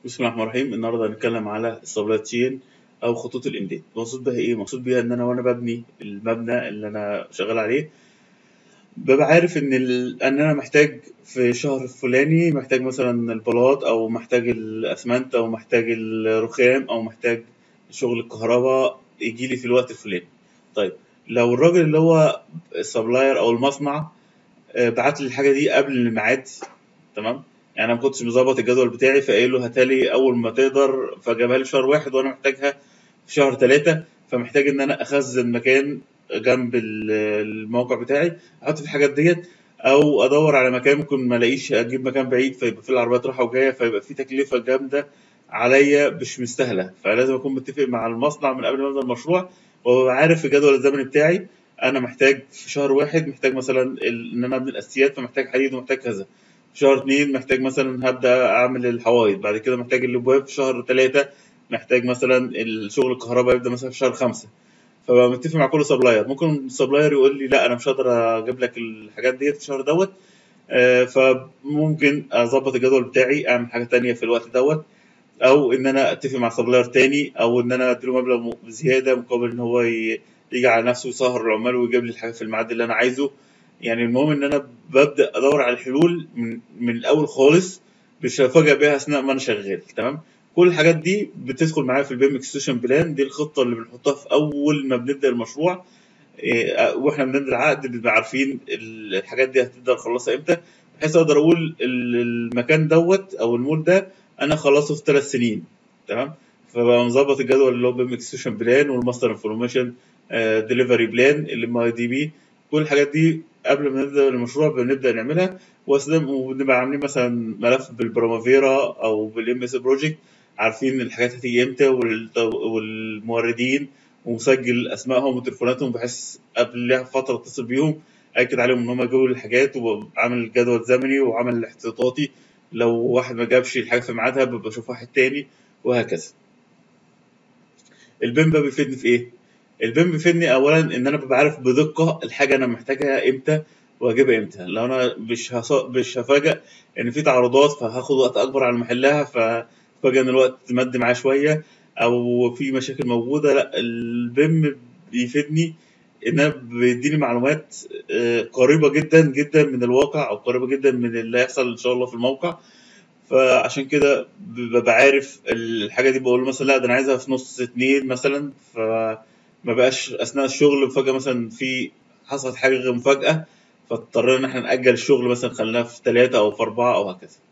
بسم الله الرحمن الرحيم النهارده هنتكلم على السبلاي تشين او خطوط الامداد المقصود بها ايه المقصود بيها ان انا وانا ببني المبنى اللي انا شغال عليه ببقى عارف ان ال... ان انا محتاج في شهر الفلاني محتاج مثلا البلاط او محتاج الاسمنت او محتاج الرخام او محتاج شغل الكهرباء يجي لي في الوقت الفلاني طيب لو الراجل اللي هو السبلاير او المصنع آه، بعت لي الحاجه دي قبل الميعاد تمام يعني انا ما كنتش مظبط الجدول بتاعي فقايل له هاتها لي اول ما تقدر فجابها لي في شهر واحد وانا محتاجها في شهر ثلاثة فمحتاج ان انا اخزن مكان جنب ال- الموقع بتاعي احط في الحاجات ديت او ادور على مكان ممكن ما الاقيش اجيب مكان بعيد فيبقى في العربيات رايحه وجايه فيبقى في تكلفه جامده عليا مش مستاهله فلازم اكون متفق مع المصنع من قبل ما ابدا المشروع وابقى عارف في الجدول الزمني بتاعي انا محتاج في شهر واحد محتاج مثلا ال- ان انا ابني الاساسيات فمحتاج حديد ومحتاج كذا في شهر اتنين محتاج مثلا هبدا اعمل الحوايط بعد كده محتاج الابواب في شهر ثلاثة محتاج مثلا الشغل الكهرباء يبدا مثلا في شهر خمسة فبقى متفق مع كل سبلاير ممكن السبلاير يقول لي لا انا مش هقدر اجيب لك الحاجات ديت في الشهر دوت آه، فممكن اظبط الجدول بتاعي اعمل حاجه تانية في الوقت دوت او ان انا اتفق مع سبلاير تاني او ان انا اديله مبلغ م- زياده مقابل ان هو ي- يجي على نفسه يسهر العمال ويجيب لي الحاجه في الميعاد اللي انا عايزه يعني المهم ان انا ببدا ادور على الحلول من, من الاول خالص مش هفاجئ بيها اثناء ما انا شغال تمام كل الحاجات دي بتدخل معايا في البيم اكستنشن بلان دي الخطه اللي بنحطها في اول ما بنبدا المشروع إيه، واحنا بنمضي العقد بنبقى عارفين ال- الحاجات دي هتبدا نخلصها امتى بحيث اقدر اقول ال- المكان دوت او المول ده انا خلصته في ثلاث سنين تمام فبقى مظبط الجدول اللي هو بيم اكستنشن بلان والماستر انفورميشن ديليفري بلان اللي ام اي دي بي كل الحاجات دي قبل ما نبدا المشروع بنبدا نعملها وأسلم- وبنبقى عاملين مثلا ملف بالبرامافيرا او بالام اس بروجكت عارفين الحاجات هتيجي امتى والت- والموردين ومسجل اسمائهم وتليفوناتهم بحيث قبلها فتره اتصل بيهم اكد عليهم ان هم جابوا الحاجات وعامل جدول زمني وعامل الاحتياطاتي لو واحد ما جابش الحاجه في ميعادها ببقى اشوف واحد تاني وهكذا البيم بقى بيفيدني في ايه البيم بيفيدني اولا ان انا ببقى عارف بدقه الحاجه انا محتاجها امتى واجيبها امتى لو انا مش هص... مش هفاجئ ان في تعارضات فهاخد وقت اكبر على محلها ففجاه ان الوقت مد معايا شويه او في مشاكل موجوده لا البيم بيفيدني ان انا بيديني معلومات آه، قريبه جدا جدا من الواقع او قريبه جدا من اللي هيحصل ان شاء الله في الموقع فعشان كده ببقى عارف الحاجه دي بقول له مثلا لا ده انا عايزها في نص اتنين مثلا فما بقاش اثناء الشغل فجاه مثلا في حصلت حاجه غير مفاجاه فاضطرينا ان احنا ناجل الشغل مثلا خليناه في ثلاثه او في اربعه او هكذا